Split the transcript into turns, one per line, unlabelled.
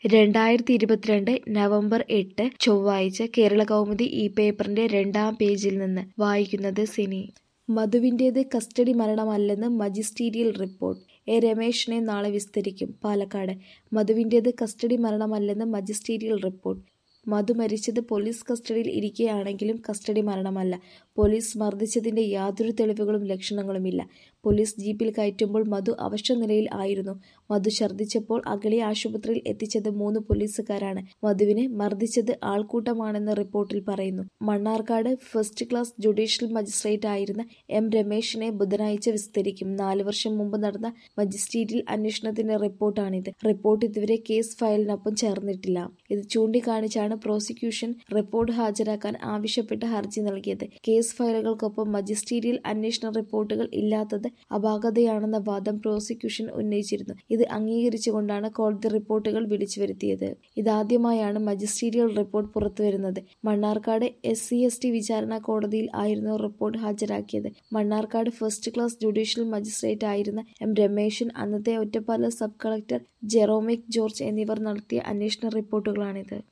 രണ്ടായിരത്തി ഇരുപത്തിരണ്ട് നവംബർ എട്ട് ചൊവ്വാഴ്ച കേരളകൗമുദി ഈ പേപ്പറിന്റെ രണ്ടാം പേജിൽ നിന്ന് വായിക്കുന്നത് സിനി മധുവിന്റേത് കസ്റ്റഡി മരണമല്ലെന്ന് മജിസ്റ്റീരിയൽ റിപ്പോർട്ട് എ രമേശിനെ നാളെ വിസ്തരിക്കും പാലക്കാട് മധുവിന്റേത് കസ്റ്റഡി മരണമല്ലെന്ന് മജിസ്റ്റീരിയൽ റിപ്പോർട്ട് മധു മരിച്ചത് പോലീസ് കസ്റ്റഡിയിൽ ഇരിക്കെയാണെങ്കിലും കസ്റ്റഡി മരണമല്ല പോലീസ് മർദ്ദിച്ചതിന്റെ യാതൊരു തെളിവുകളും ലക്ഷണങ്ങളുമില്ല പോലീസ് ജീപ്പിൽ കയറ്റുമ്പോൾ മധു അവശനിലയിൽ ആയിരുന്നു മധു ഛർദ്ദിച്ചപ്പോൾ അഗളി ആശുപത്രിയിൽ എത്തിച്ചത് മൂന്ന് പോലീസുകാരാണ് മധുവിനെ മർദ്ദിച്ചത് ആൾക്കൂട്ടമാണെന്ന് റിപ്പോർട്ടിൽ പറയുന്നു Mannarkkad first class judicial magistrate ആയിരുന്ന എം രമേശിനെ ബുധനാഴ്ച വിസ്തരിക്കും നാലു വർഷം മുമ്പ് നടന്ന മജിസ്ട്രേറ്റിൽ അന്വേഷണത്തിന്റെ റിപ്പോർട്ടാണിത് റിപ്പോർട്ട് ഇതുവരെ കേസ് ഫയലിനൊപ്പം ചേർന്നിട്ടില്ല ഇത് ചൂണ്ടിക്കാണിച്ചാണ് പ്രോസിക്യൂഷൻ റിപ്പോർട്ട് ഹാജരാക്കാൻ ആവശ്യപ്പെട്ട് ഹർജി നൽകിയത് കേസ് ഫയലുകൾക്കൊപ്പം മജിസ്റ്റീരിയൽ അന്വേഷണ റിപ്പോർട്ടുകൾ ഇല്ലാത്തത് അപാകതയാണെന്ന വാദം പ്രോസിക്യൂഷൻ ഉന്നയിച്ചിരുന്നു ഇത് അംഗീകരിച്ചുകൊണ്ടാണ് കോടതി റിപ്പോർട്ടുകൾ വിളിച്ചു വരുത്തിയത് ഇതാദ്യമായാണ് മജിസ്റ്റീരിയൽ റിപ്പോർട്ട് പുറത്തുവരുന്നത് Mannarkkad S C S T വിചാരണ കോടതിയിൽ ആയിരുന്നു റിപ്പോർട്ട് ഹാജരാക്കിയത് Mannarkkad first class judicial magistrate ആയിരുന്ന എം രമേശൻ അന്നത്തെ ഒറ്റപ്പാലം സബ് കളക്ടർ ജെറോമിക് ജോർജ് എന്നിവർ നടത്തിയ അന്വേഷണ റിപ്പോർട്ടുകളാണിത്